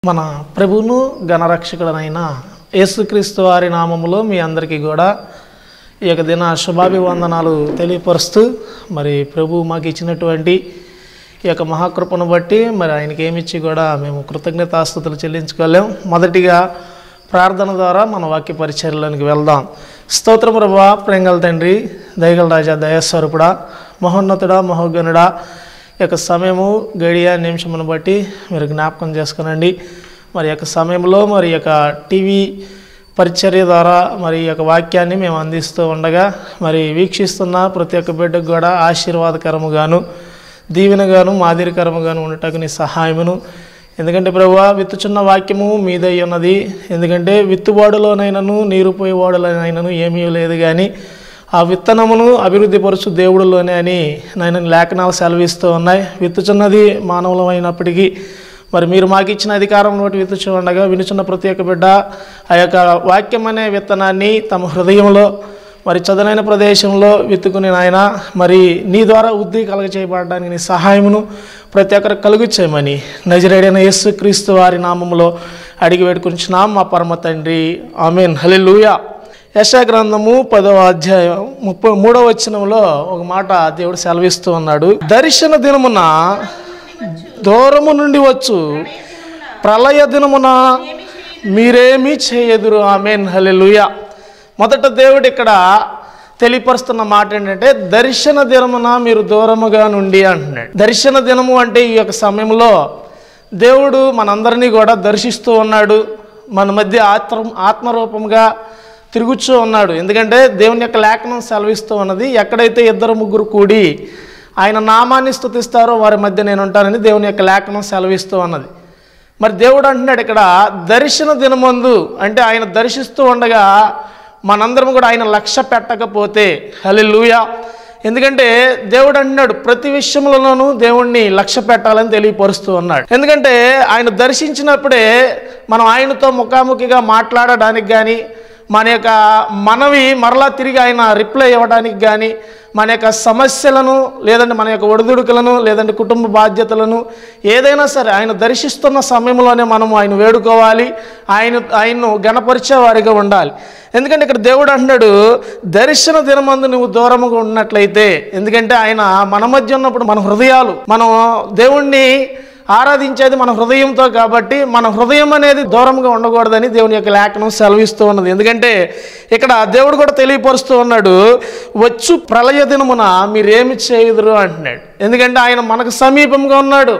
మన ప్రభువును గణరక్షకుడనైన యేసుక్రీస్తు వారి నామములో మీ అందరికీ కూడా ఈ యొక్క దిన శుభాభివందనాలు తెలియపరుస్తూ మరి ప్రభు మాకు ఇచ్చినటువంటి ఈ యొక్క మహాకృపను బట్టి మరి ఆయనకి ఏమిచ్చి కూడా మేము కృతజ్ఞతాస్థుతులు చెల్లించుకోలేం మొదటిగా ప్రార్థన ద్వారా మన వాక్య పరిచర్యలోనికి వెళ్దాం స్తోత్రం ప్రభా ప్రేంగల తండ్రి దయగల రాజా దయాస్వరూపుడా మహోన్నతుడా మహోగనుడా ఈ యొక్క సమయము గడియ నిమిషమును బట్టి మీరు జ్ఞాపకం చేసుకునండి మరి ఈ యొక్క సమయంలో మరి ఈ యొక్క టీవీ పరిచర్య ద్వారా మరి ఈ యొక్క వాక్యాన్ని మేము అందిస్తూ ఉండగా మరి వీక్షిస్తున్న ప్రతి ఒక్క బిడ్డకు కూడా ఆశీర్వాదకరముగాను దీవెనగాను మాదిరికరముగాను ఉండటకు నీ సహాయమును ఎందుకంటే ప్రభువా విత్తుచున్న వాక్యము మీదై ఉన్నది ఎందుకంటే విత్తువాడులోనైనను నీరు పోయేవాడులోనైనను ఏమీ లేదు కానీ ఆ విత్తనమును అభివృద్ధి పరుచు దేవుడిలోనే అని నేను లేఖనాలు సెలవిస్తూ ఉన్నాయి విత్తుచున్నది మానవులమైనప్పటికీ మరి మీరు మాకు ఇచ్చిన అధికారం బట్టి విత్తుచు ఉండగా వినుచున్న ప్రతి ఒక్క బిడ్డ ఆ యొక్క వాక్యం అనే విత్తనాన్ని తమ హృదయంలో మరి చదునైన ప్రదేశంలో విత్తుకుని నాయన మరి నీ ద్వారా వృద్ధి కలుగ చేయబడడానికి నీ సహాయమును ప్రతి ఒక్కరు కలుగు చేయమని నజరేడైన యేసు క్రీస్తు వారి నామములో అడిగి పెట్టుకుంటున్నాం మా పరమ తండ్రి ఆమెన్ హల్లెలూయా యశా గ్రంథము పదవ అధ్యాయం ముప్పై మూడవ వచనంలో ఒక మాట దేవుడు సెలవిస్తూ ఉన్నాడు దర్శన దినమున దూరము నుండి వచ్చు ప్రళయ దినమున మీరేమీ చేయదురు ఆమెన్ హల్లెలూయా మొదట దేవుడు ఇక్కడ తెలియపరుస్తున్న మాట ఏంటంటే దర్శన దినమున మీరు దూరముగా నుండి అంటున్నాడు దర్శన దినము అంటే ఈ యొక్క సమయంలో దేవుడు మనందరినీ కూడా దర్శిస్తూ ఉన్నాడు మన మధ్య ఆత్మ ఆత్మరూపంగా తిరుగుతూ ఉన్నాడు ఎందుకంటే దేవుని యొక్క లేఖనం సెలవిస్తూ ఉన్నది ఎక్కడైతే ఇద్దరు ముగ్గురు కూడి ఆయన నామాన్ని స్థుతిస్తారో వారి మధ్య నేను ఉంటానని దేవుని యొక్క లేఖనం సెలవిస్తూ ఉన్నది మరి దేవుడు అంటున్నాడు ఇక్కడ దర్శన దినమందు అంటే ఆయన దర్శిస్తూ ఉండగా మనందరం కూడా ఆయన లక్ష్య పెట్టకపోతే హల్లెలూయా ఎందుకంటే దేవుడు అంటున్నాడు ప్రతి విషయంలోనూ దేవుణ్ణి లక్ష్య పెట్టాలని తెలియపరుస్తూ ఉన్నాడు ఎందుకంటే ఆయన దర్శించినప్పుడే మనం ఆయనతో ముఖాముఖిగా మాట్లాడడానికి కానీ మన యొక్క మనవి మరలా తిరిగి ఆయన రిప్లై ఇవ్వడానికి కానీ మన యొక్క సమస్యలను లేదంటే మన యొక్క ఒడిదుడుకులను లేదంటే కుటుంబ బాధ్యతలను ఏదైనా సరే ఆయన దర్శిస్తున్న సమయంలోనే మనం ఆయన వేడుకోవాలి ఆయన ఆయన్ను గణపరిచే వారిగా ఉండాలి ఎందుకంటే ఇక్కడ దేవుడు అంటున్నాడు దర్శన దినమందు నువ్వు దూరంగా ఉన్నట్లయితే ఎందుకంటే ఆయన మన మధ్య ఉన్నప్పుడు మన హృదయాలు మనం దేవుణ్ణి ఆరాధించేది మన హృదయంతో కాబట్టి మన హృదయం అనేది దూరంగా ఉండకూడదని దేవుని యొక్క లేఖనం సెలవిస్తూ ఉన్నది ఎందుకంటే ఇక్కడ దేవుడు కూడా తెలియపరుస్తూ ఉన్నాడు వచ్చు ప్రళయ దినమున మీరేమి చేయుదురు అంటున్నాడు ఎందుకంటే ఆయన మనకు సమీపంగా ఉన్నాడు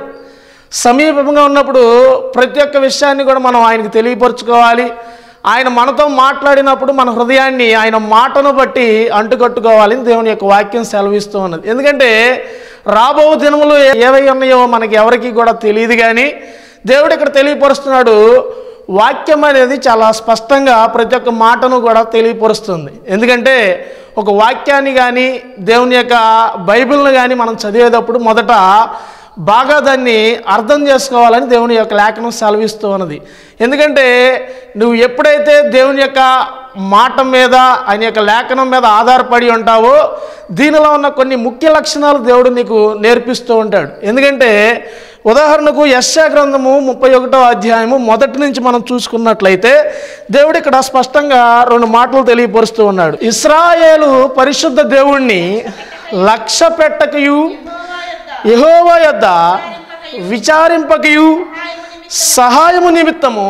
సమీపంగా ఉన్నప్పుడు ప్రతి ఒక్క విషయాన్ని కూడా మనం ఆయనకు తెలియపరచుకోవాలి ఆయన మనతో మాట్లాడినప్పుడు మన హృదయాన్ని ఆయన మాటను బట్టి అంటుకట్టుకోవాలని దేవుని యొక్క వాక్యం సెలవిస్తూ ఉన్నది ఎందుకంటే రాబో దినములు ఏవై ఉన్నాయో మనకి ఎవరికి కూడా తెలియదు కానీ దేవుడు ఇక్కడ తెలియపరుస్తున్నాడు వాక్యం అనేది చాలా స్పష్టంగా ప్రతి ఒక్క మాటను కూడా తెలియపరుస్తుంది ఎందుకంటే ఒక వాక్యాన్ని కానీ దేవుని యొక్క బైబిల్ని కానీ మనం చదివేటప్పుడు మొదట బాగా దాన్ని అర్థం చేసుకోవాలని దేవుని యొక్క లేఖనం సెలవిస్తూ ఉన్నది ఎందుకంటే నువ్వు ఎప్పుడైతే దేవుని యొక్క మాట మీద ఆయన యొక్క లేఖనం మీద ఆధారపడి ఉంటావో దీనిలో ఉన్న కొన్ని ముఖ్య లక్షణాలు దేవుడు నీకు నేర్పిస్తూ ఉంటాడు ఎందుకంటే ఉదాహరణకు యశా గ్రంథము ముప్పై ఒకటో అధ్యాయము మొదటి నుంచి మనం చూసుకున్నట్లయితే దేవుడు ఇక్కడ స్పష్టంగా రెండు మాటలు తెలియపరుస్తూ ఉన్నాడు ఇస్రాయేలు పరిశుద్ధ దేవుణ్ణి లక్ష్య పెట్టకయు యహోవా యొద్ద విచారింపకయు సహాయము నిమిత్తము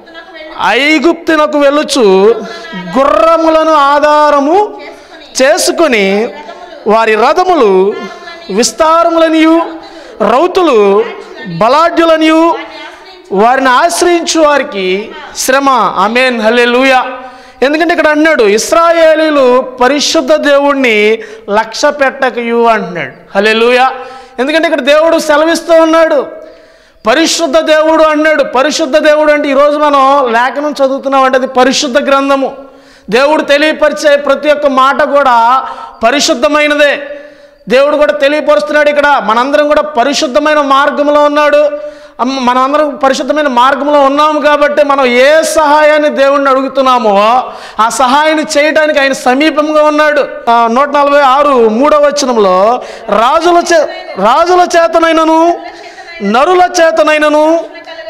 ఐగుప్తునకు వెళ్ళుచు గుర్రములను ఆధారము చేసుకొని వారి రథములు విస్తారములనియు రౌతులు బలాఢ్యులనియు వారిని ఆశ్రయించు వారికి శ్రమ అమేన్ హల్లెలూయా ఎందుకంటే ఇక్కడ అన్నాడు ఇస్రాయేలీలు పరిశుద్ధ దేవుణ్ణి లక్ష్య పెట్టకయు అంటున్నాడు హల్లెలూయా ఎందుకంటే ఇక్కడ దేవుడు సెలవిస్తూ ఉన్నాడు పరిశుద్ధ దేవుడు అన్నాడు పరిశుద్ధ దేవుడు అంటే ఈరోజు మనం లేఖనం చదువుతున్నాం అంటే అది పరిశుద్ధ గ్రంథము దేవుడు తెలియపరిచే ప్రతి ఒక్క మాట కూడా పరిశుద్ధమైనదే దేవుడు కూడా తెలియపరుస్తున్నాడు ఇక్కడ మనందరం కూడా పరిశుద్ధమైన మార్గంలో ఉన్నాడు అమ్- మనమందరం పరిశుద్ధమైన మార్గంలో ఉన్నాము కాబట్టి మనం ఏ సహాయాన్ని దేవుణ్ణి అడుగుతున్నామో ఆ సహాయాన్ని చేయడానికి ఆయన సమీపంగా ఉన్నాడు ఆ, నూట నలభై ఆరు మూడవ వచనంలో రాజుల చే రాజుల చేతనైనను నరుల చేతనైనను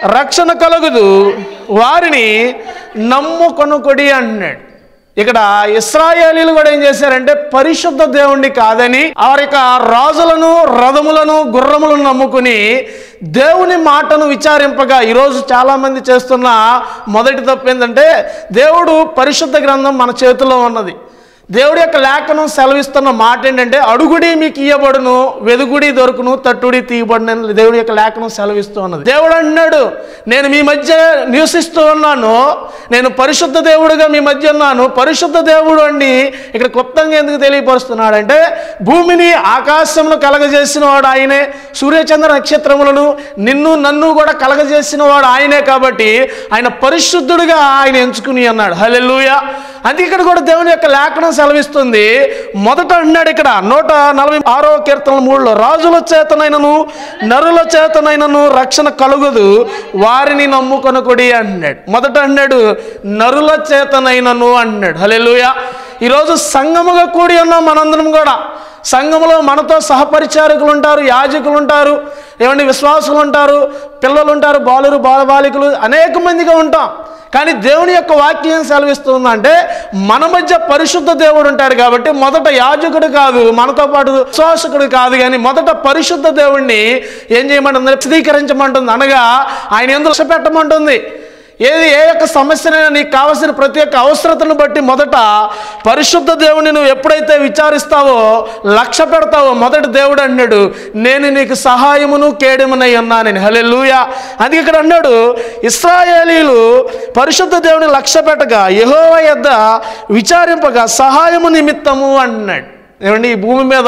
రక్షణ కలుగుదు వారిని నమ్ముకొనుకొడి అంటున్నాడు ఇక్కడ ఇస్రాయేలీలు కూడా ఏం చేశారంటే పరిశుద్ధ దేవుణ్ణి కాదని వారి యొక్క రాజులను రథములను గుర్రములను నమ్ముకుని దేవుని మాటను విచారింపగా ఈరోజు చాలామంది చేస్తున్న మొదటి తప్పు ఏంటంటే దేవుడు పరిశుద్ధ గ్రంథం మన చేతిలో ఉన్నది దేవుడి యొక్క లేఖనం సెలవిస్తున్న మాట ఏంటంటే అడుగుడి మీకు ఇయ్యబడును వెదుగుడి దొరుకును తట్టుడి తీయబడిన దేవుడి యొక్క లేఖనం సెలవిస్తూ ఉన్నది దేవుడు అంటున్నాడు నేను మీ మధ్య నివసిస్తూ ఉన్నాను నేను పరిశుద్ధ దేవుడుగా మీ మధ్య ఉన్నాను పరిశుద్ధ దేవుడు అని ఇక్కడ క్లుప్తంగా ఎందుకు తెలియపరుస్తున్నాడు అంటే భూమిని ఆకాశంలో కలగజేసిన వాడు ఆయనే సూర్యచంద్ర నక్షత్రములను నిన్ను నన్ను కూడా కలగజేసిన వాడు ఆయనే కాబట్టి ఆయన పరిశుద్ధుడుగా ఆయన ఎంచుకుని అన్నాడు హల్లెలూయా అందుకే ఇక్కడ కూడా దేవుని యొక్క లేఖనం సెలవిస్తుంది మొదట అన్నాడు ఇక్కడ నూట నలభై ఆరో కీర్తన మూడులో రాజుల చేతనైనను నరుల చేతనైనను రక్షణ కలుగదు వారిని నమ్ముకొనకుడి అంటున్నాడు మొదట అన్నాడు నరుల చేతనైనను అంటున్నాడు హల్లెలూయా ఈరోజు సంగముగా కూడి ఉన్నాం మనందరం కూడా సంఘంలో మనతో సహపరిచారకులు ఉంటారు యాజకులు ఉంటారు ఏమండి విశ్వాసులు ఉంటారు పిల్లలు ఉంటారు బాలురు బాలబాలికలు అనేక మందిగా ఉంటాం కానీ దేవుని యొక్క వాక్యం సెలవిస్తుందంటే మన మధ్య పరిశుద్ధ దేవుడు ఉంటాడు కాబట్టి మొదట యాజకుడు కాదు మనతో పాటు విశ్వాసకుడు కాదు కానీ మొదట పరిశుద్ధ దేవుణ్ణి ఏం చేయమంటుంది స్థిరీకరించమంటుంది అనగా ఆయన ఎందుకు పెట్టమంటుంది ఏది ఏ యొక్క సమస్యనైనా నీకు కావలసిన ప్రతి ఒక్క అవసరతను బట్టి మొదట పరిశుద్ధ దేవుని నువ్వు ఎప్పుడైతే విచారిస్తావో లక్ష్య పెడతావో మొదటి దేవుడు అన్నాడు నేను నీకు సహాయమును కేడమునై ఉన్నానని హలే లూయా అందుకే ఇక్కడ అన్నాడు ఇస్రాయేలీలు పరిశుద్ధ దేవుని లక్ష్య పెట్టగా యహోవ యొద్ద విచారింపగా సహాయము నిమిత్తము అన్నాడు ఏమండి ఈ భూమి మీద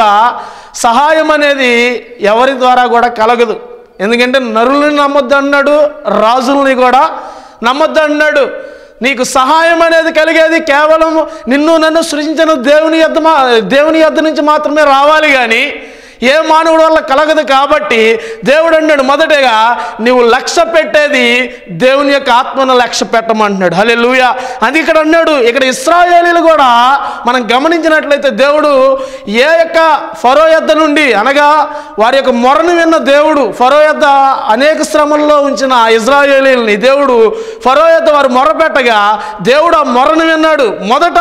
సహాయం అనేది ఎవరి ద్వారా కూడా కలగదు ఎందుకంటే నరులని నమ్మొద్దు అన్నాడు రాజుల్ని కూడా నమ్మొద్దు అన్నాడు నీకు సహాయం అనేది కలిగేది కేవలం నిన్ను నన్ను సృజించిన దేవుని యొద్ద మా దేవుని యొద్ద నుంచి మాత్రమే రావాలి కానీ ఏ మానవుడి వల్ల కలగదు కాబట్టి దేవుడు అన్నాడు మొదటగా నీవు లక్ష్య పెట్టేది దేవుని యొక్క ఆత్మను లక్ష్య పెట్టమంటున్నాడు హలే లూయ అది ఇక్కడ అన్నాడు ఇక్కడ ఇస్రాయేలీలు కూడా మనం గమనించినట్లయితే దేవుడు ఏ యొక్క ఫరో యొద్ద నుండి అనగా వారి యొక్క మొరను విన్న దేవుడు ఫరో యొద్ద అనేక శ్రమల్లో ఉంచిన ఇజ్రాయేలీలని దేవుడు ఫరో యొద్ద వారు మొరపెట్టగా దేవుడు ఆ మొరను విన్నాడు మొదట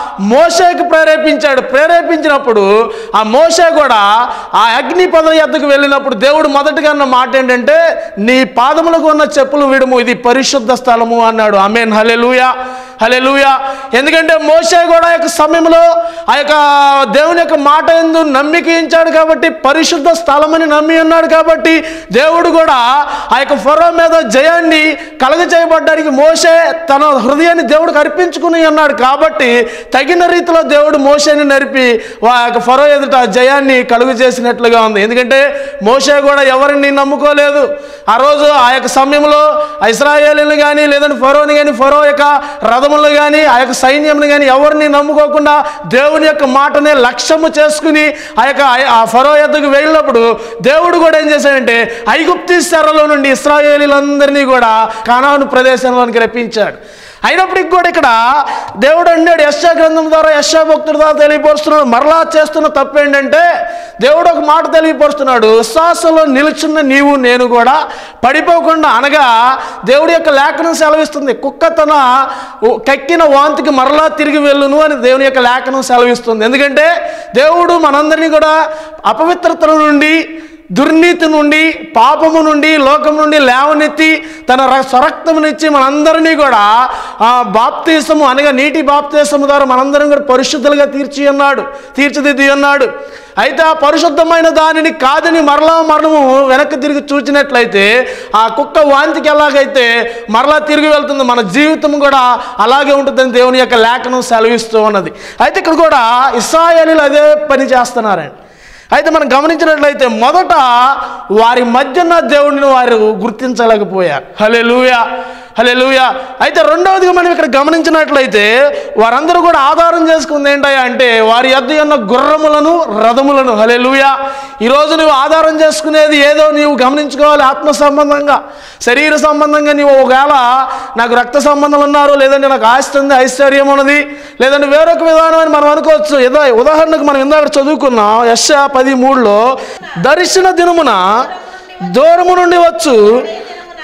మోషేకి ప్రేరేపించాడు ప్రేరేపించినప్పుడు ఆ మోషే కూడా ఆ అగ్ని పదం ఎద్దకు వెళ్ళినప్పుడు దేవుడు మొదటగా అన్న మాట ఏంటంటే నీ పాదములకు ఉన్న చెప్పులు విడుము ఇది పరిశుద్ధ స్థలము అన్నాడు అమేన్ హలెలుయా హలెలుయా ఎందుకంటే మోసే కూడా ఆ యొక్క సమయంలో ఆ యొక్క దేవుని యొక్క మాట ఎందు నమ్మిక ఇచ్చాడు కాబట్టి పరిశుద్ధ స్థలమని నమ్మి ఉన్నాడు కాబట్టి దేవుడు కూడా ఆ యొక్క ఫరో మీద జయాన్ని కలగ చేయబడ్డానికి మోసే తన హృదయాన్ని దేవుడికి అర్పించుకుని ఉన్నాడు కాబట్టి తగిన రీతిలో దేవుడు మోసేని నరిపి ఆ యొక్క ఫరో ఎదుట జయాన్ని కలుగు చేసినట్లుగా ఉంది ఎందుకంటే మోసే కూడా ఎవరిని నమ్ముకోలేదు ఆ రోజు ఆ యొక్క సమయంలో ఇస్రాయేలీలు కానీ లేదంటే ఫరోని కానీ ఫరో యొక్క రథములు కానీ ఆ యొక్క సైన్యంను కానీ ఎవరిని నమ్ముకోకుండా దేవుని యొక్క మాటనే లక్ష్యము చేసుకుని ఆ యొక్క ఆ ఫరో ఎద్దకు వెళ్ళినప్పుడు దేవుడు కూడా ఏం చేశాడంటే ఐగుప్తి సెరలో నుండి ఇస్రాయేలీలందరినీ కూడా కానాను ప్రదేశంలోనికి రప్పించాడు అయినప్పటికి కూడా ఇక్కడ దేవుడు అన్నాడు యశా గ్రంథం ద్వారా యశా భక్తుడి ద్వారా తెలియపరుస్తున్నాడు మరలా చేస్తున్న తప్పు ఏంటంటే దేవుడు ఒక మాట తెలియపరుస్తున్నాడు విశ్వాసంలో నిలుచున్న నీవు నేను కూడా పడిపోకుండా అనగా దేవుడి యొక్క లేఖనం సెలవిస్తుంది కుక్క తన ఉ- కక్కిన వాంతికి మరలా తిరిగి వెళ్ళును అని దేవుని యొక్క లేఖనం సెలవిస్తుంది ఎందుకంటే దేవుడు మనందరినీ కూడా అపవిత్రతల నుండి దుర్నీతి నుండి పాపము నుండి లోకం నుండి లేవనెత్తి తన ర- స్వరక్తమునిచ్చి మనందరినీ కూడా ఆ బాప్తీసము అనగా నీటి బాప్తీసము ద్వారా మనందరం కూడా పరిశుద్ధులుగా తీర్చి ఉన్నాడు తీర్చిదిద్ది ఉన్నాడు అయితే ఆ పరిశుద్ధమైన దానిని కాదని మరలా మరణము వెనక్కి తిరిగి చూచినట్లయితే ఆ కుక్క వాంతికి ఎలాగైతే మరలా తిరిగి వెళ్తుందో మన జీవితం కూడా అలాగే ఉంటుందని దేవుని యొక్క లేఖనం సెలవిస్తూ ఉన్నది అయితే ఇక్కడ కూడా ఇస్రాయేలీలు అదే పని చేస్తున్నారండి అయితే మనం గమనించినట్లయితే మొదట వారి మధ్య ఉన్న దేవుడిని వారు గుర్తించలేకపోయారు హలే లూయా హలే లూయా అయితే రెండవదిగా మనం ఇక్కడ గమనించినట్లయితే వారందరూ కూడా ఆధారం చేసుకుంది ఏంటయ్యా అంటే వారి యొద్ద ఉన్న గుర్రములను రథములను హలే లూయా ఈరోజు నువ్వు ఆధారం చేసుకునేది ఏదో నీవు గమనించుకోవాలి ఆత్మ సంబంధంగా శరీర సంబంధంగా నీవు ఒకవేళ నాకు రక్త సంబంధం ఉన్నారు లేదంటే నాకు ఆస్తి ఉంది ఐశ్వర్యం ఉన్నది లేదంటే వేరొక విధానం అని మనం అనుకోవచ్చు ఏదో ఉదాహరణకు మనం ఇందాక చదువుకున్నాం యశ పది మూడులో దర్శన దినమున దూరము నుండి వచ్చు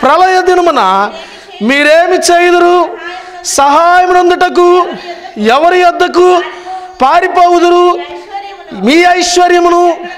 ప్రళయ దినమున మీరేమి చేయుదురు సహాయం నందుటకు ఎవరి యొద్దకు పారిపోవుదురు మీ ఐశ్వర్యమును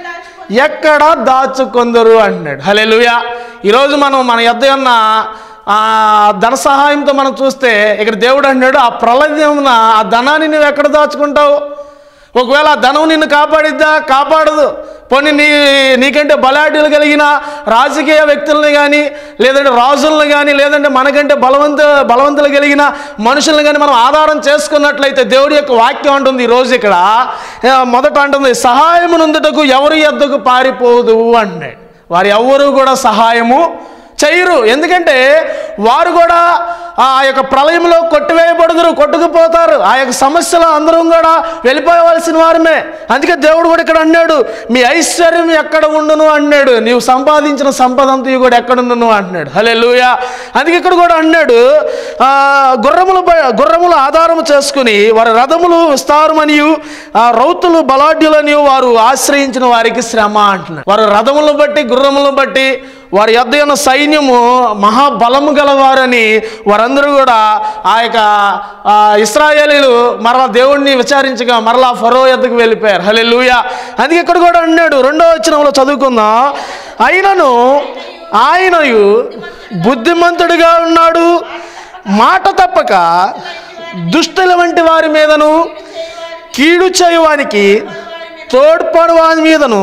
ఎక్కడ దాచుకొందరు అంటున్నాడు హల్లెలూయా ఈరోజు మనం మన యొద్ద ఉన్న ఆ ధన సహాయంతో మనం చూస్తే ఇక్కడ దేవుడు అంటున్నాడు ఆ ప్రళయమున ఆ ధనాన్ని నువ్వు ఎక్కడ దాచుకుంటావు ఒకవేళ ఆ ధనం నిన్ను కాపాడిద్దా కాపాడదు పోనీ నీ నీకంటే బలాఢ్యులు కలిగిన రాజకీయ వ్యక్తుల్ని కానీ లేదంటే రాజులను కానీ లేదంటే మనకంటే బలవంత బలవంతులు కలిగిన మనుషులను కానీ మనం ఆధారం చేసుకున్నట్లయితే దేవుడి యొక్క వాక్యం అంటుంది ఈ రోజు ఇక్కడ ఆ, మొదట అంటుంది సహాయము నుందుటకు ఎవరి ఎద్దకు పారిపోదు అంటున్నాడు వారు ఎవ్వరూ కూడా సహాయము చేయరు ఎందుకంటే వారు కూడా ఆ యొక్క ప్రళయంలో కొట్టివేయబడుదురు కొట్టుకుపోతారు ఆ యొక్క సమస్యలో అందరం కూడా వెళ్ళిపోవలసిన వారమే అందుకే దేవుడు కూడా ఇక్కడ అన్నాడు మీ ఐశ్వర్యం ఎక్కడ ఉండును అన్నాడు నీవు సంపాదించిన సంపద అంతా కూడా ఎక్కడ ఉండును అంటున్నాడు హలే అందుకే ఇక్కడ కూడా అన్నాడు ఆ, గుర్రములు బ- గుర్రములు ఆధారము చేసుకుని వారి రథములు విస్తారమనియు ఆ రౌతులు బలాఢ్యులని వారు ఆశ్రయించిన వారికి శ్రమ అంటున్నాడు వారు రథములను బట్టి గుర్రములను బట్టి వారి యొద్ద ఉన్న సైన్యము మహాబలము గలవారని వారందరూ కూడా ఆ యొక్క ఆ, ఇస్రాయేలీలు మరలా దేవుణ్ణి విచారించగా మరలా ఫరో యొద్దకు వెళ్ళిపోయారు హలే అందుకే ఇక్కడ కూడా అన్నాడు రెండో వచనంలో చదువుకుందాం అయినను ఆయనయు బుద్ధిమంతుడిగా ఉన్నాడు మాట తప్పక దుష్టుల వంటి వారి మీదను కీడు చేయువానికి తోడ్పడు వాని మీదను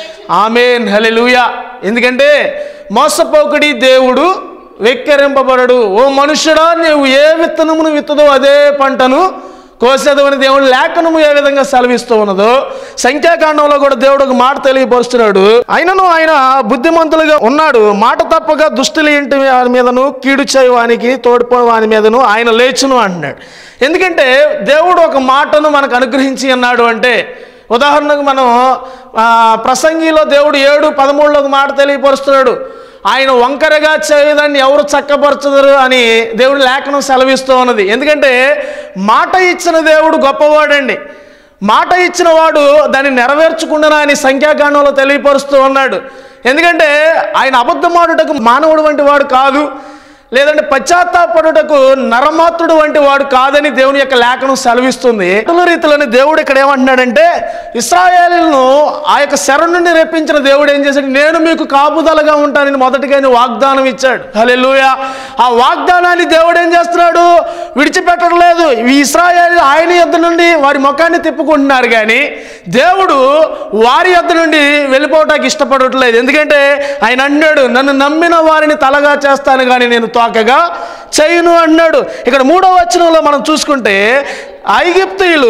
ఆమెన్ హల్లెలూయా ఎందుకంటే మోసపోకుడి దేవుడు వెక్కిరింపబడడు ఓ మనుష్యుడా నీవు ఏ విత్తనమును విత్తదో అదే పంటను కోసేదవని దేవుడు లేఖనము ఏ విధంగా సెలవిస్తూ ఉన్నదో సంఖ్యాకాండంలో కూడా దేవుడు ఒక మాట తెలియపరుస్తున్నాడు అయినను ఆయన బుద్ధిమంతులుగా ఉన్నాడు మాట తప్పగా దుస్తులు ఇంటి వాని మీదను కీడు చేయవానికి తోడ్పడి వాని మీదను ఆయన లేచును అంటున్నాడు ఎందుకంటే దేవుడు ఒక మాటను మనకు అనుగ్రహించి అన్నాడు అంటే ఉదాహరణకు మనం ఆ, ప్రసంగిలో దేవుడు ఏడు పదమూడులో ఒక మాట తెలియపరుస్తున్నాడు ఆయన వంకరగా చేయదాన్ని ఎవరు చక్కపరచదరు అని దేవుడు లేఖనం సెలవిస్తూ ఉన్నది ఎందుకంటే మాట ఇచ్చిన దేవుడు గొప్పవాడండి మాట ఇచ్చిన వాడు దాన్ని నెరవేర్చకుండా అని సంఖ్యాకాండంలో తెలియపరుస్తూ ఉన్నాడు ఎందుకంటే ఆయన అబద్ధమాడుటకు మానవుడు వంటి వాడు కాదు లేదంటే పశ్చాత్తాపడుటకు నరమాత్రుడు వంటి వాడు కాదని దేవుని యొక్క లేఖనం సెలవిస్తుంది ఇతరుల రీతిలోని దేవుడు ఇక్కడ ఏమంటున్నాడంటే ఇస్రాయేలును ఆ యొక్క శర నుండి రెప్పించిన దేవుడు ఏం చేశాడు నేను మీకు కాపుదలగా ఉంటానని మొదటిగా ఆయన వాగ్దానం ఇచ్చాడు హల్లెలూయా ఆ వాగ్దానాన్ని దేవుడు ఏం చేస్తున్నాడు విడిచిపెట్టడం లేదు ఈ ఇస్రాయేల్ ఆయన యొద్ద నుండి వారి ముఖాన్ని తిప్పుకుంటున్నారు కానీ దేవుడు వారి యొద్ద నుండి వెళ్ళిపోవటానికి ఇష్టపడట్లేదు ఎందుకంటే ఆయన అన్నాడు నన్ను నమ్మిన వారిని తలగా చేస్తాను కానీ నేను తోకగా చేయను అన్నాడు ఇక్కడ మూడో వచనంలో మనం చూసుకుంటే ఐగిప్తీయులు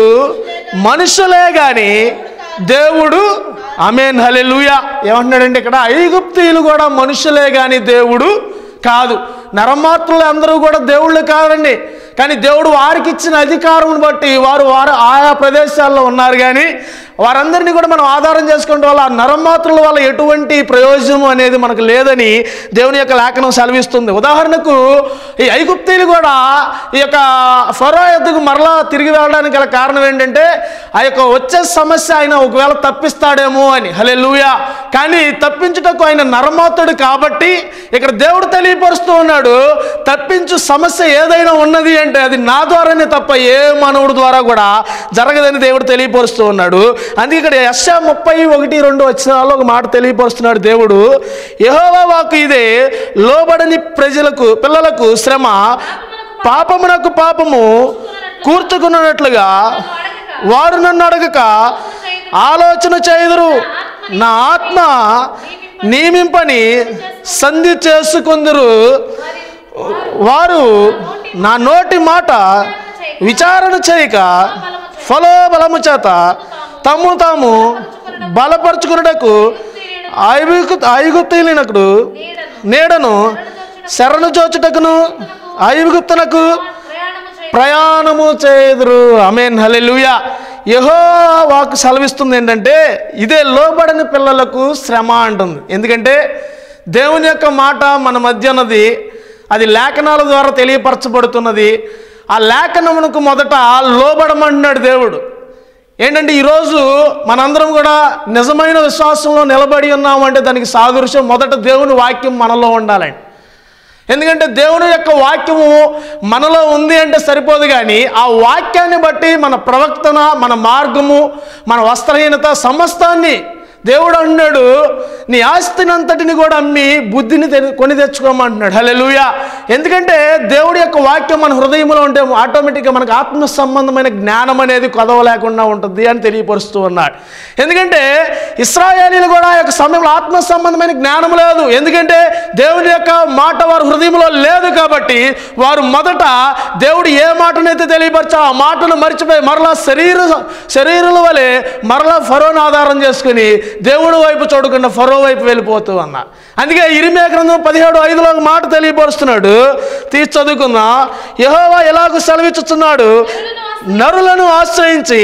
మనుషులే కానీ దేవుడు అమేన్ హలెలుయా ఏమంటున్నాడంటే ఇక్కడ ఐగుప్తీయులు కూడా మనుషులే కానీ దేవుడు కాదు నరమాత్రులు అందరూ కూడా దేవుళ్ళు కాదండి కానీ దేవుడు వారికి ఇచ్చిన అధికారం బట్టి వారు వారు ఆయా ప్రదేశాల్లో ఉన్నారు కానీ వారందరినీ కూడా మనం ఆధారం చేసుకుంటే వల్ల ఆ నరమాత్రుల వల్ల ఎటువంటి ప్రయోజనం అనేది మనకు లేదని దేవుని యొక్క లేఖనం సెలవిస్తుంది ఉదాహరణకు ఈ ఐగుప్తీలు కూడా ఈ యొక్క ఫరో ఎద్దుకు మరలా తిరిగి వెళ్ళడానికి గల కారణం ఏంటంటే ఆ యొక్క వచ్చే సమస్య ఆయన ఒకవేళ తప్పిస్తాడేమో అని హలే కానీ తప్పించుటకు ఆయన నరమాతుడు కాబట్టి ఇక్కడ దేవుడు తెలియపరుస్తూ ఉన్నాడు తప్పించు సమస్య ఏదైనా ఉన్నది అంటే అది నా ద్వారానే తప్ప ఏ మానవుడి ద్వారా కూడా జరగదని దేవుడు తెలియపరుస్తూ ఉన్నాడు అందుకే ఇక్కడ యశ ముప్పై ఒకటి రెండు వచ్చినాల్లో ఒక మాట తెలియపరుస్తున్నాడు దేవుడు యెహోవా వాకు ఇదే లోబడని ప్రజలకు పిల్లలకు శ్రమ పాపమునకు పాపము కూర్చుకున్నట్లుగా వారు నన్ను అడగక ఆలోచన చేయుదురు నా ఆత్మ నియమింపని సంధి చేసుకుందరు వారు నా నోటి మాట విచారణ చేయక ఫలోబలము చేత తమ్ము తాము బలపరుచుకున్నటకు ఐగుప్తు ఐగుప్తులైనప్పుడు నీడను శరణు చోచుటకును ఐగుప్తునకు ప్రయాణము చేదురు అమేన్ హల్లెలూయా యహో వాకు సెలవిస్తుంది ఏంటంటే ఇదే లోబడని పిల్లలకు శ్రమ అంటుంది ఎందుకంటే దేవుని యొక్క మాట మన మధ్య ఉన్నది అది లేఖనాల ద్వారా తెలియపరచబడుతున్నది ఆ లేఖనమునకు మొదట లోబడమంటున్నాడు దేవుడు ఏంటంటే ఈరోజు మనందరం కూడా నిజమైన విశ్వాసంలో నిలబడి ఉన్నామంటే దానికి సాదృశ్యం మొదట దేవుని వాక్యం మనలో ఉండాలండి ఎందుకంటే దేవుని యొక్క వాక్యము మనలో ఉంది అంటే సరిపోదు కానీ ఆ వాక్యాన్ని బట్టి మన ప్రవక్తన మన మార్గము మన వస్త్రహీనత సమస్తాన్ని దేవుడు అన్నాడు నీ ఆస్తిని అంతటిని కూడా అమ్మి బుద్ధిని తె- కొని తెచ్చుకోమంటున్నాడు హల్లెలూయా ఎందుకంటే దేవుడి యొక్క వాక్యం మన హృదయంలో ఉంటే ఆటోమేటిక్గా మనకు ఆత్మ సంబంధమైన జ్ఞానం అనేది కొదవ లేకుండా ఉంటుంది అని తెలియపరుస్తూ ఉన్నాడు ఎందుకంటే ఇస్రాయేలీలు కూడా ఆ యొక్క సమయంలో ఆత్మ సంబంధమైన జ్ఞానం లేదు ఎందుకంటే దేవుని యొక్క మాట వారి హృదయంలో లేదు కాబట్టి వారు మొదట దేవుడు ఏ మాటనైతే తెలియపరచా ఆ మాటను మర్చిపోయి మరలా శరీర శరీరుల వలె మరలా ఫరోను ఆధారం చేసుకుని దేవుడి వైపు చూడకుండా ఫరో వైపు వెళ్ళిపోతూ అన్నారు అందుకే ఇరిమే గ్రంథం పదిహేడు ఐదులో ఒక మాట తెలియపరుస్తున్నాడు తీసి చదువుకుందాం యహోవా ఎలాగూ సెలవిచ్చుతున్నాడు నరులను ఆశ్రయించి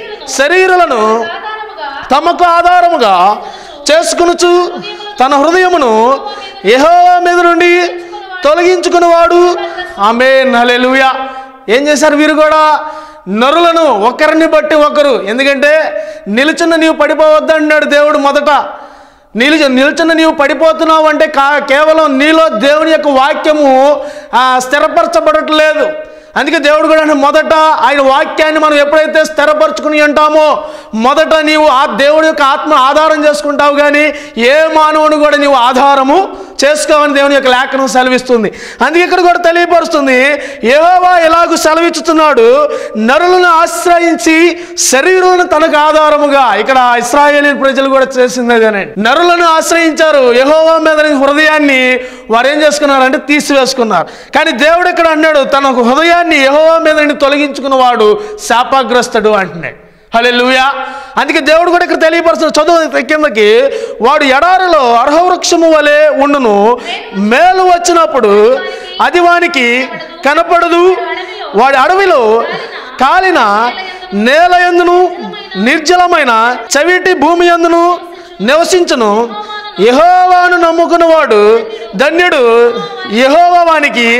శరీరులను ఆధారముగా తమకు ఆధారముగా చేసుకునుచు తన హృదయమును యెహోవా మీద నుండి తొలగించుకునేవాడు ఆమె నలెలుయా ఏం చేశారు వీరు కూడా నరులను ఒకరిని బట్టి ఒకరు ఎందుకంటే నిలుచున్న నీవు పడిపోవద్దు అన్నాడు దేవుడు మొదట నిలిచ నిల్చున్న నీవు పడిపోతున్నావు అంటే కా కేవలం నీలో దేవుని యొక్క వాక్యము ఆ, స్థిరపరచబడట్లేదు అందుకే దేవుడు కూడా అన్నాడు, మొదట ఆయన వాక్యాన్ని మనం ఎప్పుడైతే స్థిరపరచుకుని ఉంటామో మొదట నీవు ఆ దేవుడి యొక్క ఆత్మ ఆధారం చేసుకుంటావు కానీ ఏ మానవుని కూడా నీవు ఆధారము చేసుకోవని దేవుని యొక్క లేఖనం సెలవిస్తుంది అందుకే ఇక్కడ కూడా తెలియపరుస్తుంది ఏవోవా ఎలాగూ సెలవిచ్చుతున్నాడు నరులను ఆశ్రయించి శరీరులను తనకు ఆధారముగా ఇక్కడ ఇస్రాయేలీ ప్రజలు కూడా చేసింది అదేనండి నరులను ఆశ్రయించారు యహోవా మీద హృదయాన్ని వారు ఏం చేసుకున్నారంటే తీసివేసుకున్నారు కానీ దేవుడు ఇక్కడ అన్నాడు తన హృదయాన్ని యహోవా మీద నుండి తొలగించుకున్నవాడు శాపగ్రస్తుడు అంటున్నాడు హలే అందుకే దేవుడు కూడా ఇక్కడ తెలియపరుస్తున్న చదువు కిందకి వాడు ఎడారిలో అర్హవృక్షము వలె ఉండును మేలు వచ్చినప్పుడు అది వానికి కనపడదు వాడి అడవిలో కాలిన నేల ఎందును నిర్జలమైన చవిటి భూమి ఎందును నివసించును యహోవాను నమ్ముకున్నవాడు ధన్యుడు యహోవా వానికి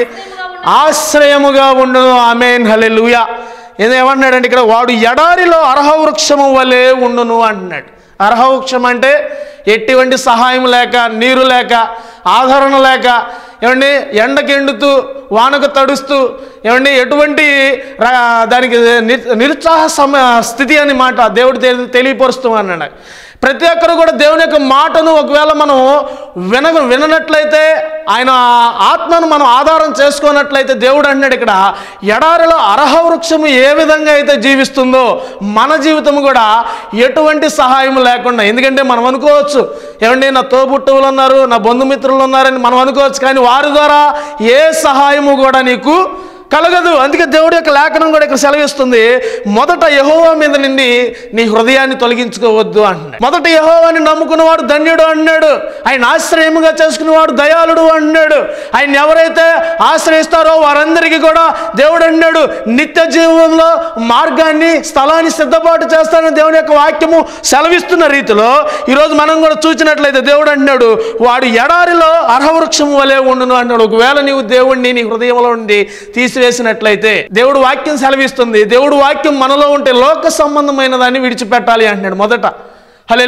ఆశ్రయముగా ఉండును ఆమెన్ హల్లెలూయా ఏమన్నాడంటే ఇక్కడ వాడు ఎడారిలో అర్హవృక్షము వలె ఉండును అంటున్నాడు అర్హవృక్షం అంటే ఎటువంటి సహాయం లేక నీరు లేక ఆదరణ లేక ఏమండి ఎండకి ఎండుతూ వానకు తడుస్తూ ఏమండి ఎటువంటి రా- దానికి ని- నిరుత్సాహ సమ స్థితి అని మాట దేవుడు తెలి- తెలియపరుస్తూ అన్నాడు ప్రతి ఒక్కరు కూడా దేవుని యొక్క మాటను ఒకవేళ మనం విన విననట్లయితే ఆయన ఆత్మను మనం ఆధారం చేసుకున్నట్లయితే దేవుడు అంటున్నాడు ఇక్కడ ఎడారిలో అర్హ వృక్షము ఏ విధంగా అయితే జీవిస్తుందో మన జీవితం కూడా ఎటువంటి సహాయం లేకుండా ఎందుకంటే మనం అనుకోవచ్చు ఏమండి నా తోబుట్టువులు ఉన్నారు నా బంధుమిత్రులు ఉన్నారని మనం అనుకోవచ్చు కానీ వారి ద్వారా ఏ సహాయము కూడా నీకు కలగదు అందుకే దేవుడి యొక్క లేఖనం కూడా ఇక్కడ సెలవిస్తుంది మొదట యహోవా మీద నుండి నీ హృదయాన్ని తొలగించుకోవద్దు అంటున్నాడు మొదట యహోవాని నమ్ముకున్నవాడు ధన్యుడు అన్నాడు ఆయన ఆశ్రయముగా చేసుకునేవాడు దయాళుడు అన్నాడు ఆయన ఎవరైతే ఆశ్రయిస్తారో వారందరికీ కూడా దేవుడు అన్నాడు నిత్య జీవంలో మార్గాన్ని స్థలాన్ని సిద్ధపాటు చేస్తానని దేవుని యొక్క వాక్యము సెలవిస్తున్న రీతిలో ఈరోజు మనం కూడా చూసినట్లయితే దేవుడు అంటున్నాడు వాడు ఎడారిలో అర్హవృక్షము వలె ఉండును అంటున్నాడు ఒకవేళ నీవు దేవుణ్ణి నీ హృదయంలో ఉండి తీసివేసినట్లయితే దేవుడు వాక్యం సెలవిస్తుంది దేవుడు వాక్యం మనలో ఉంటే లోక సంబంధమైన దాన్ని విడిచిపెట్టాలి అంటున్నాడు మొదట హలే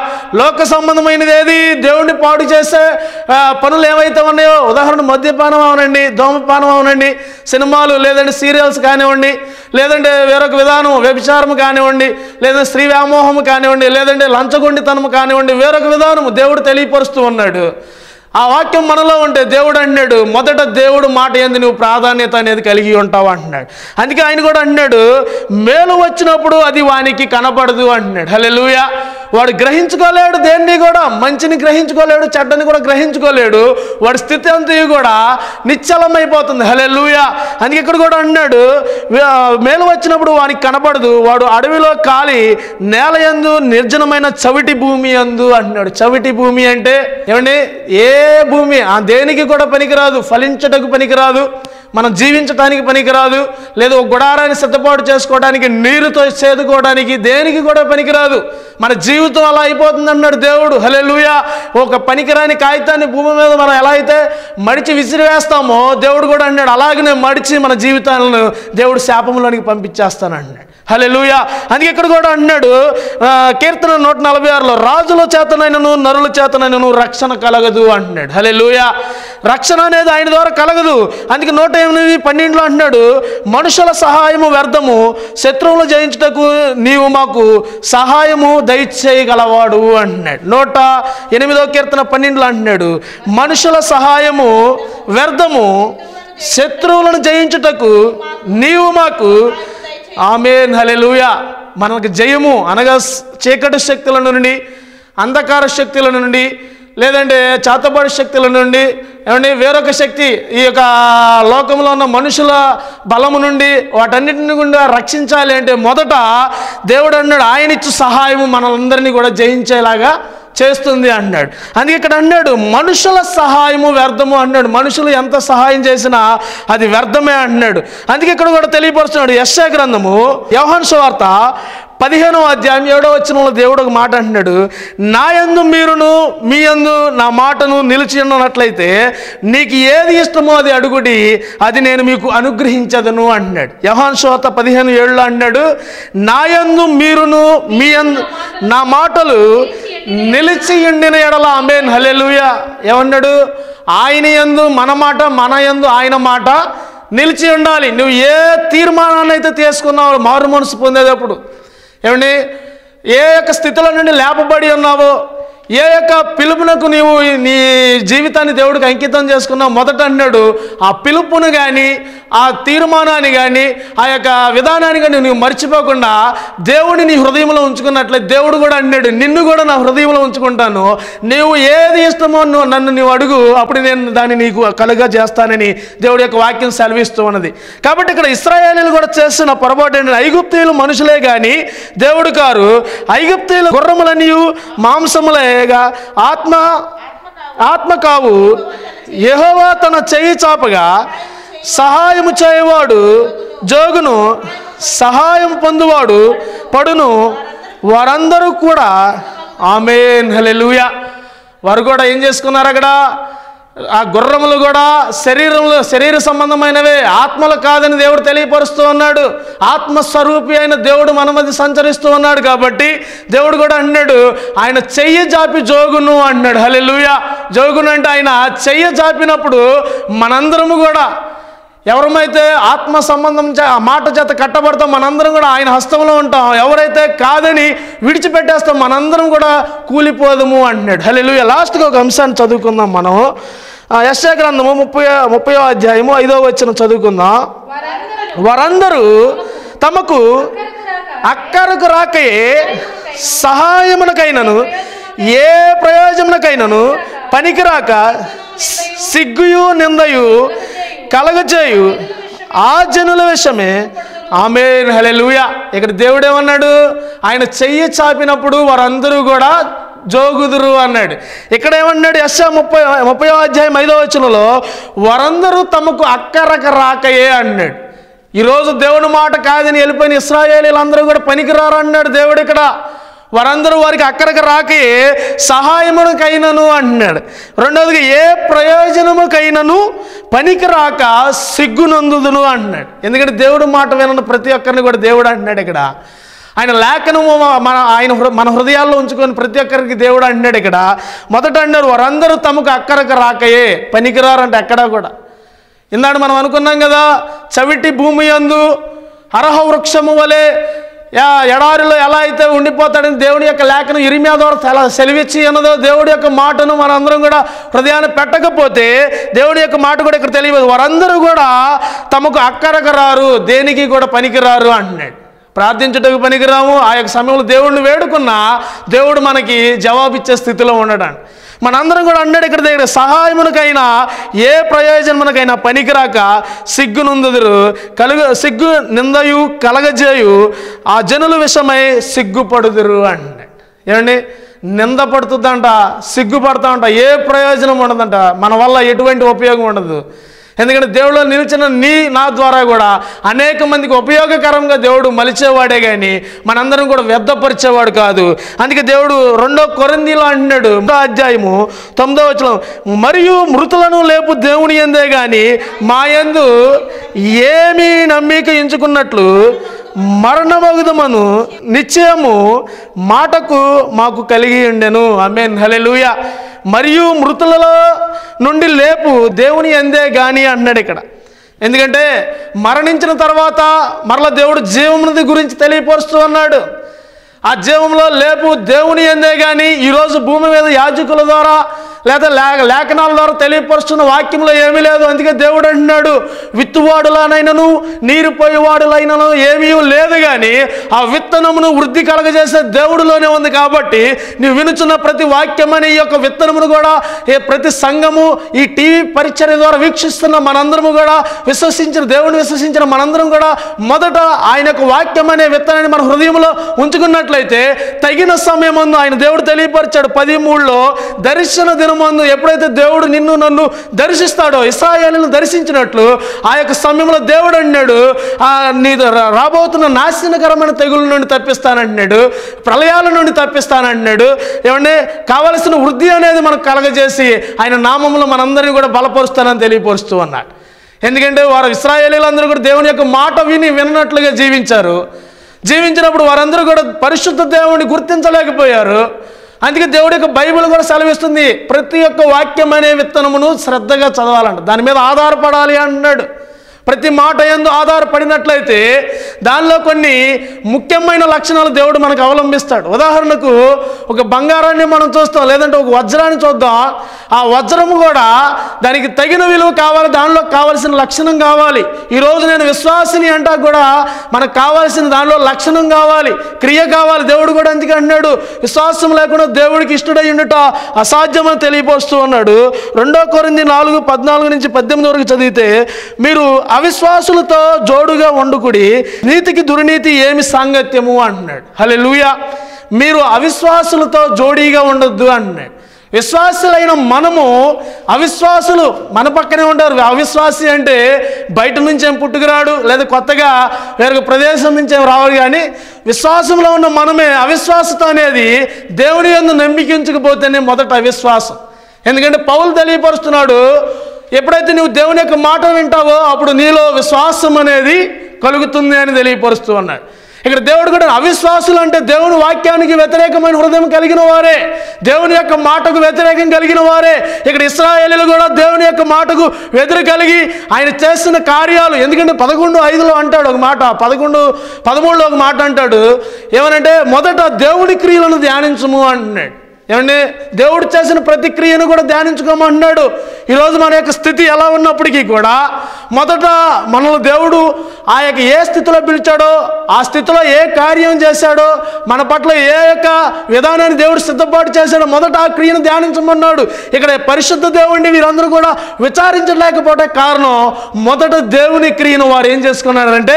లోక సంబంధమైనది ఏది దేవుణ్ణి పాడు చేసే ఆ, పనులు ఏవైతే ఉన్నాయో ఉదాహరణ మద్యపానం అవనండి ధూమపానం అవనండి సినిమాలు లేదంటే సీరియల్స్ కానివ్వండి లేదంటే వేరొక విధానం వ్యభిచారం కానివ్వండి లేదంటే స్త్రీ వ్యామోహం కానివ్వండి లేదంటే లంచగొండితనం కానివ్వండి వేరొక విధానం దేవుడు తెలియపరుస్తూ ఉన్నాడు ఆ వాక్యం మనలో ఉంటే దేవుడు అంటున్నాడు మొదట దేవుడు మాట ఏంది నువ్వు ప్రాధాన్యత అనేది కలిగి ఉంటావు అంటున్నాడు అందుకే ఆయన కూడా అంటున్నాడు మేలు వచ్చినప్పుడు అది వానికి కనపడదు అంటున్నాడు హలే వాడు గ్రహించుకోలేడు దేన్ని కూడా మంచిని గ్రహించుకోలేడు చెడ్డని కూడా గ్రహించుకోలేడు వాడి స్థితి అంతా కూడా నిశ్చలమైపోతుంది హలే అందుకే ఇక్కడ కూడా అన్నాడు "వే- మేలు వచ్చినప్పుడు వానికి కనపడదు వాడు అడవిలో కాలి నేల యందు నిర్జనమైన చవిటి భూమి అందు అంటున్నాడు చవిటి భూమి అంటే ఏమండి ఏ భూమి ఆ దేనికి కూడా పనికిరాదు ఫలించటకు పనికిరాదు మనం జీవించటానికి పనికిరాదు లేదా ఒక గుడారాన్ని సిద్ధపాటు చేసుకోవడానికి నీరుతో చేదుకోవడానికి దేనికి కూడా పనికిరాదు మన జీవితం అలా అయిపోతుంది అన్నాడు దేవుడు హలే ఒక పనికిరాని కాగితాన్ని భూమి మీద మనం ఎలా అయితే మడిచి విసిరివేస్తామో దేవుడు కూడా అన్నాడు అలాగనే మడిచి మన జీవితాలను దేవుడు శాపంలోనికి పంపించేస్తాను అన్నాడు హల్లెలూయా అందుకే ఇక్కడ కూడా అంటున్నాడు ఆ, కీర్తన నూట నలభై ఆరులో రాజుల చేతనైనను నరుల చేతనైనను రక్షణ కలగదు అంటున్నాడు హల్లెలూయా రక్షణ అనేది ఆయన ద్వారా కలగదు అందుకే నూట ఎనిమిది పన్నెండులో అంటున్నాడు మనుషుల సహాయము వ్యర్థము శత్రువులు జయించుటకు నీవు మాకు సహాయము దయచేయగలవాడు అంటున్నాడు నూట ఎనిమిదో కీర్తన పన్నెండులో అంటున్నాడు మనుషుల సహాయము వ్యర్థము శత్రువులను జయించుటకు నీవు మాకు ఆమెన్ హల్లెలూయా మనకు జయము అనగా స్- చీకటి శక్తుల నుండి అంధకార శక్తుల నుండి లేదంటే చాతబడి శక్తుల నుండి ఏమండి వేరొక శక్తి ఈ యొక్క లోకంలో ఉన్న మనుషుల బలము నుండి వాటన్నిటిని కూడా రక్షించాలి అంటే మొదట దేవుడు అన్నాడు ఆయన ఇచ్చు సహాయము మనలందరినీ కూడా జయించేలాగా చేస్తుంది అన్నాడు అందుకే ఇక్కడ అన్నాడు మనుషుల సహాయము వ్యర్థము అన్నాడు మనుషులు ఎంత సహాయం చేసినా అది వ్యర్థమే అంటున్నాడు అందుకే ఇక్కడ కూడా తెలియపరుస్తున్నాడు యశా గ్రంథము యోహాన్ సువార్త పదిహేనో అధ్యాయం ఏడో వచ్చిన దేవుడు ఒక మాట అంటున్నాడు నా యందు మీరును మీ యందు నా మాటను నిలిచి ఉన్నట్లయితే నీకు ఏది ఇష్టమో అది అడుగుడి అది నేను మీకు అనుగ్రహించదను అంటున్నాడు యహాన్ శోత పదిహేను ఏళ్ళు అన్నాడు నా యందు మీరును మీ యందు నా మాటలు నిలిచి ఉండిన ఎడల ఆమెన్ హల్లెలూయా ఏమన్నాడు ఆయన యందు మన మాట మన యందు ఆయన మాట నిలిచి ఉండాలి నువ్వు ఏ తీర్మానాన్ని అయితే తీసుకున్నావు మారు మనసు పొందేటప్పుడు ఏమండి ఏ యొక్క స్థితిలో నుండి లేపబడి ఉన్నావో ఏ యొక్క పిలుపునకు నీవు నీ జీవితాన్ని దేవుడికి అంకితం చేసుకున్నావు మొదట అన్నాడు ఆ పిలుపును కానీ ఆ తీర్మానాన్ని కానీ ఆ యొక్క విధానాన్ని కానీ నువ్వు మర్చిపోకుండా దేవుడిని నీ హృదయంలో ఉంచుకున్నట్లే దేవుడు కూడా అన్నాడు నిన్ను కూడా నా హృదయంలో ఉంచుకుంటాను నీవు ఏది ఇష్టమో నువ్వు నన్ను నీవు అడుగు అప్పుడు నేను దాన్ని నీకు కలుగా చేస్తానని దేవుడి యొక్క వాక్యం సెలవిస్తూ ఉన్నది కాబట్టి ఇక్కడ ఇస్రాయేలీలు కూడా చేస్తున్న పొరపాటు ఏంటంటే ఐగుప్తీయులు మనుషులే కానీ దేవుడు కారు ఐగుప్తీయులు గుర్రములనియు మాంసములేగా ఆత్మ ఆత్మ కావు యెహోవా తన చెయ్యి చాపగా సహాయము చేయవాడు జోగును సహాయం పొందువాడు పడును వారందరూ కూడా ఆమెన్ హల్లెలూయా వారు కూడా ఏం చేసుకున్నారు అక్కడ ఆ గుర్రములు కూడా శరీరంలో శరీర సంబంధమైనవే ఆత్మలు కాదని దేవుడు తెలియపరుస్తూ ఉన్నాడు ఆత్మస్వరూపి అయిన దేవుడు మన మధ్య సంచరిస్తూ ఉన్నాడు కాబట్టి దేవుడు కూడా అన్నాడు ఆయన చెయ్యి జాపి జోగును అన్నాడు హల్లెలూయా జోగును అంటే ఆయన చెయ్యి జాపినప్పుడు మనందరము కూడా ఎవరమైతే ఆత్మ సంబంధం చే ఆ మాట చేత కట్టబడతాం మనందరం కూడా ఆయన హస్తంలో ఉంటాం ఎవరైతే కాదని విడిచిపెట్టేస్తాం మనందరం కూడా కూలిపోదము అంటున్నాడు హలో లాస్ట్గా ఒక అంశాన్ని చదువుకుందాం మనం యశ గ్రంథము ముప్పై ముప్పై అధ్యాయము ఐదో వచ్చిన చదువుకుందాం వారందరూ వారందరూ తమకు అక్కరకు రాకయే సహాయమునకైనను ఏ ప్రయోజనకైనను పనికిరాక సిగ్గుయు నిందయు కలగచేయు ఆ జనుల విషయమే ఆమె హలెలుయా ఇక్కడ దేవుడు ఏమన్నాడు ఆయన చెయ్యి చాపినప్పుడు వారందరూ కూడా జోగుదురు అన్నాడు ఇక్కడ ఏమన్నాడు యశ ముప్పై ముప్పై అధ్యాయం ఐదో వచనంలో వారందరూ తమకు అక్కరక రాకయే అన్నాడు ఈరోజు దేవుని మాట కాదని వెళ్ళిపోయిన ఇస్రాయేలీలందరూ కూడా పనికిరారు అన్నాడు దేవుడు ఇక్కడ వారందరూ వారికి అక్కడికి రాకే సహాయమునకైనను అంటున్నాడు రెండవదిగా ఏ ప్రయోజనముకైనను పనికి రాక సిగ్గునందుదును అంటున్నాడు ఎందుకంటే దేవుడు మాట వినని ప్రతి ఒక్కరిని కూడా దేవుడు అంటున్నాడు ఇక్కడ ఆయన లేఖనము మన ఆయన హృ- మన హృదయాల్లో ఉంచుకొని ప్రతి ఒక్కరికి దేవుడు అంటున్నాడు ఇక్కడ మొదట అన్నారు వారందరూ తమకు అక్కడికి రాకయే పనికిరారంటే ఎక్కడా కూడా ఇందాక మనం అనుకున్నాం కదా చవిటి భూమి యందు అర్హ వృక్షము వలె యా ఎడారిలో ఎలా అయితే ఉండిపోతాడని దేవుడి యొక్క లేఖను ఇరిమియా ద్వారా ఎలా సెలవిచ్చి అన్నదో దేవుడి యొక్క మాటను మనందరం కూడా హృదయాన్ని పెట్టకపోతే దేవుడి యొక్క మాట కూడా ఇక్కడ తెలియదు వారందరూ కూడా తమకు అక్కరకు రారు దేనికి కూడా పనికిరారు అంటున్నాడు ప్రార్థించుటకు పనికిరాము ఆ యొక్క సమయంలో దేవుడిని వేడుకున్నా దేవుడు మనకి జవాబిచ్చే స్థితిలో ఉండడానికి మనందరం కూడా అన్నాడు ఇక్కడ దగ్గర సహాయమునకైనా ఏ ప్రయోజనమునకైనా పనికిరాక సిగ్గునుందుదురు కలుగ సిగ్గు నిందయు కలగజేయు ఆ జనుల విషయమై సిగ్గుపడుదురు అన్నాడు ఏమండి నింద పడుతుందంట సిగ్గుపడతా అంట ఏ ప్రయోజనం ఉండదంట మన వల్ల ఎటువంటి ఉపయోగం ఉండదు ఎందుకంటే దేవుడు నిలిచిన నీ నా ద్వారా కూడా అనేక మందికి ఉపయోగకరంగా దేవుడు మలిచేవాడే కానీ మనందరం కూడా వ్యర్థపరిచేవాడు కాదు అందుకే దేవుడు రెండో కొరందీలో అంటున్నాడు రెండో అధ్యాయము తొమ్మిదో వచనం మరియు మృతులను లేపు దేవుని ఎందే కానీ మా యందు ఏమీ నమ్మిక ఎంచుకున్నట్లు మరణమగుదమను నిశ్చయము మాటకు మాకు కలిగి ఉండెను ఆమెన్ హల్లెలూయ మరియు మృతులలో నుండి లేపు దేవుని ఎందే గాని అంటున్నాడు ఇక్కడ ఎందుకంటే మరణించిన తర్వాత మరల దేవుడు జీవమునది గురించి తెలియపరుస్తూ అన్నాడు ఆ జీవంలో లేపు దేవుని ఎందే కానీ ఈరోజు భూమి మీద యాజకుల ద్వారా లేదా లే లేఖనాల ద్వారా తెలియపరుస్తున్న వాక్యంలో ఏమీ లేదు అందుకే దేవుడు అంటున్నాడు విత్తువాడులానైనను నీరు పోయేవాడులైనను ఏమీ లేదు కానీ ఆ విత్తనమును వృద్ధి కలగజేసే దేవుడిలోనే ఉంది కాబట్టి నువ్వు వినుచున్న ప్రతి వాక్యం అనే ఈ యొక్క విత్తనమును కూడా ఏ ప్రతి సంఘము ఈ టీవీ పరిచర్య ద్వారా వీక్షిస్తున్న మనందరము కూడా విశ్వసించిన దేవుని విశ్వసించిన మనందరం కూడా మొదట ఆయన యొక్క వాక్యం అనే విత్తనాన్ని మన హృదయంలో ఉంచుకున్నట్లయితే తగిన సమయమందు ఆయన దేవుడు తెలియపరిచాడు పది మూడులో దర్శన దినమందు ఎప్పుడైతే దేవుడు నిన్ను నన్ను దర్శిస్తాడో ఇస్రాయేలును దర్శించినట్లు ఆ యొక్క సమయంలో దేవుడు అన్నాడు ఆ నీ రా- రాబోతున్న నాశనకరమైన తెగుల నుండి తప్పిస్తానంటున్నాడు ప్రళయాల నుండి తప్పిస్తానంటున్నాడు ఏమంటే కావలసిన వృద్ధి అనేది మనకు కలగజేసి ఆయన నామంలో మనందరినీ కూడా బలపరుస్తానని తెలియపరుస్తూ అన్నాడు ఎందుకంటే వారు ఇస్రాయేలీలందరూ కూడా దేవుని యొక్క మాట విని విన్నట్లుగా జీవించారు జీవించినప్పుడు వారందరూ కూడా పరిశుద్ధ దేవుని గుర్తించలేకపోయారు అందుకే దేవుడి యొక్క బైబిల్ కూడా సెలవిస్తుంది ప్రతి ఒక్క వాక్యం అనే విత్తనమును శ్రద్ధగా చదవాలంట దాని మీద ఆధారపడాలి అంటున్నాడు ప్రతి మాట ఎందు ఆధారపడినట్లయితే దానిలో కొన్ని ముఖ్యమైన లక్షణాలు దేవుడు మనకు అవలంబిస్తాడు ఉదాహరణకు ఒక బంగారాన్ని మనం చూస్తాం లేదంటే ఒక వజ్రాన్ని చూద్దాం ఆ వజ్రము కూడా దానికి తగిన విలువ కావాలి దానిలో కావాల్సిన లక్షణం కావాలి ఈరోజు నేను విశ్వాసిని అంటా కూడా మనకు కావాల్సిన దానిలో లక్షణం కావాలి క్రియ కావాలి దేవుడు కూడా అందుకే అన్నాడు విశ్వాసం లేకుండా దేవుడికి ఇష్టడై ఉండుట అసాధ్యమని తెలియపోస్తూ ఉన్నాడు రెండో కొరింది నాలుగు పద్నాలుగు నుంచి పద్దెనిమిది వరకు చదివితే మీరు అవిశ్వాసులతో జోడుగా వండుకుడి నీతికి దుర్నీతి ఏమి సాంగత్యము అంటున్నాడు హలే మీరు అవిశ్వాసులతో జోడీగా ఉండొద్దు అంటున్నాడు విశ్వాసులైన మనము అవిశ్వాసులు మన పక్కనే ఉంటారు అవిశ్వాసి అంటే బయట నుంచి ఏం పుట్టుకురాడు లేదా కొత్తగా వేరొక ప్రదేశం నుంచి ఏం రావాలి కానీ విశ్వాసంలో ఉన్న మనమే అవిశ్వాసత అనేది దేవుని యందు నమ్మికించకపోతేనే మొదట అవిశ్వాసం ఎందుకంటే పౌలు తెలియపరుస్తున్నాడు ఎప్పుడైతే నువ్వు దేవుని యొక్క మాట వింటావో అప్పుడు నీలో విశ్వాసం అనేది కలుగుతుంది అని తెలియపరుస్తూ ఉన్నాడు ఇక్కడ దేవుడు కూడా అవిశ్వాసులు అంటే దేవుని వాక్యానికి వ్యతిరేకమైన హృదయం కలిగిన వారే దేవుని యొక్క మాటకు వ్యతిరేకం కలిగిన వారే ఇక్కడ ఇస్రాయేలీలు కూడా దేవుని యొక్క మాటకు వ్యతిరేక కలిగి ఆయన చేస్తున్న కార్యాలు ఎందుకంటే పదకొండు ఐదులో అంటాడు ఒక మాట పదకొండు పదమూడులో ఒక మాట అంటాడు ఏమనంటే మొదట దేవుని క్రియలను ధ్యానించము అంటున్నాడు ఏమండి దేవుడు చేసిన ప్రతి క్రియను కూడా ధ్యానించుకోమంటున్నాడు ఈరోజు మన యొక్క స్థితి ఎలా ఉన్నప్పటికీ కూడా మొదట మనల్ని దేవుడు ఆ యొక్క ఏ స్థితిలో పిలిచాడో ఆ స్థితిలో ఏ కార్యం చేశాడో మన పట్ల ఏ యొక్క విధానాన్ని దేవుడు సిద్ధపాటు చేశాడో మొదట ఆ క్రియను ధ్యానించమన్నాడు ఇక్కడ పరిశుద్ధ దేవుడిని వీరందరూ కూడా విచారించలేకపోతే కారణం మొదట దేవుని క్రియను వారు ఏం చేసుకున్నారంటే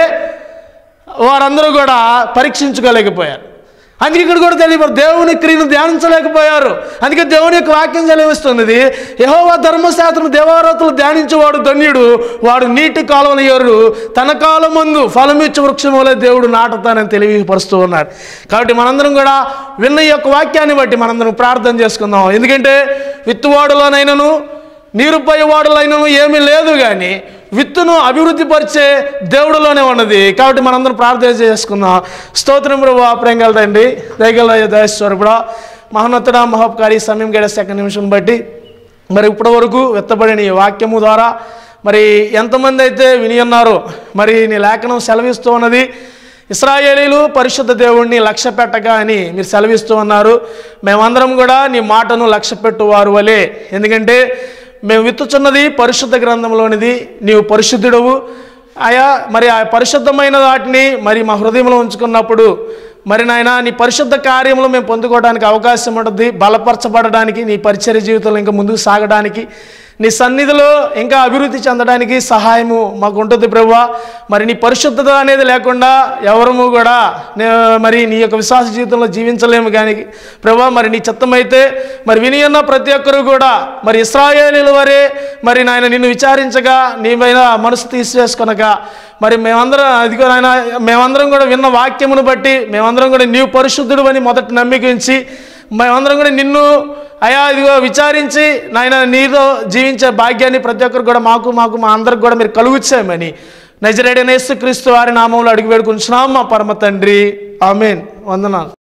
వారందరూ కూడా పరీక్షించుకోలేకపోయారు అందుకే ఇక్కడ కూడా తెలియదు దేవుని క్రియను ధ్యానించలేకపోయారు అందుకే దేవుని యొక్క వాక్యం తెలియవస్తున్నది యహోవా ధర్మశాస్త్రం దేవారతులు ధ్యానించేవాడు ధన్యుడు వాడు నీటి కాలువల ఎవరు తన కాలం ముందు ఫలమిచ్చు వృక్షం వలె దేవుడు నాటుతానని తెలియపరుస్తూ ఉన్నాడు కాబట్టి మనందరం కూడా విన్న ఈ యొక్క వాక్యాన్ని బట్టి మనందరం ప్రార్థన చేసుకుందాం ఎందుకంటే విత్తువాడులోనైనను నీరు వాడులైనను ఏమీ లేదు కానీ విత్తును అభివృద్ధి పరిచే దేవుడిలోనే ఉన్నది కాబట్టి మనందరం ప్రార్థన చేసుకుందాం స్తోత్రం ప్రభు ప్రేంగల తండ్రి దయగల దయస్వరూపుడా మహోన్నతుడ మహోపకారి సమయం గడ సెకండ్ నిమిషం బట్టి మరి ఇప్పటి వరకు వెత్తబడిన ఈ వాక్యము ద్వారా మరి ఎంతమంది అయితే విని ఉన్నారో మరి నీ లేఖనం సెలవిస్తూ ఉన్నది ఇస్రాయేలీలు పరిశుద్ధ దేవుణ్ణి లక్ష్య పెట్టగా అని మీరు సెలవిస్తూ ఉన్నారు మేమందరం కూడా నీ మాటను లక్ష్య పెట్టువారు వలే ఎందుకంటే మేము విత్తుచున్నది పరిశుద్ధ గ్రంథంలోనిది నీవు పరిశుద్ధుడవు ఆయా మరి ఆ పరిశుద్ధమైన వాటిని మరి మా హృదయంలో ఉంచుకున్నప్పుడు మరి నాయన నీ పరిశుద్ధ కార్యంలో మేము పొందుకోవడానికి అవకాశం ఉంటుంది బలపరచబడడానికి నీ పరిచర్య జీవితంలో ఇంకా ముందుకు సాగడానికి నీ సన్నిధిలో ఇంకా అభివృద్ధి చెందడానికి సహాయము మాకు ఉంటుంది ప్రభువా మరి నీ పరిశుద్ధత అనేది లేకుండా ఎవరము కూడా నే- మరి నీ యొక్క విశ్వాస జీవితంలో జీవించలేము కానీ ప్రభా మరి నీ చిత్తమైతే మరి విని ఉన్న ప్రతి ఒక్కరూ కూడా మరి ఇస్రాయేలీల వరే మరి నాయన నిన్ను విచారించగా నీ మీద మనసు తీసివేసుకొనగా మరి మేమందరం అదిగో నాయన మేమందరం కూడా విన్న వాక్యమును బట్టి మేమందరం కూడా నీవు పరిశుద్ధుడు అని మొదటి నమ్మిక ఉంచి మేమందరం కూడా నిన్ను అయా ఇదిగో విచారించి నాయన నీతో జీవించే భాగ్యాన్ని ప్రతి ఒక్కరు కూడా మాకు మాకు మా అందరికి కూడా మీరు కలుగుచ్చామని నజరేడనేసు క్రీస్తు వారి నామంలో అడిగి వేడుకుంటున్నాం మా పరమ తండ్రి ఆమెన్ వందనాలు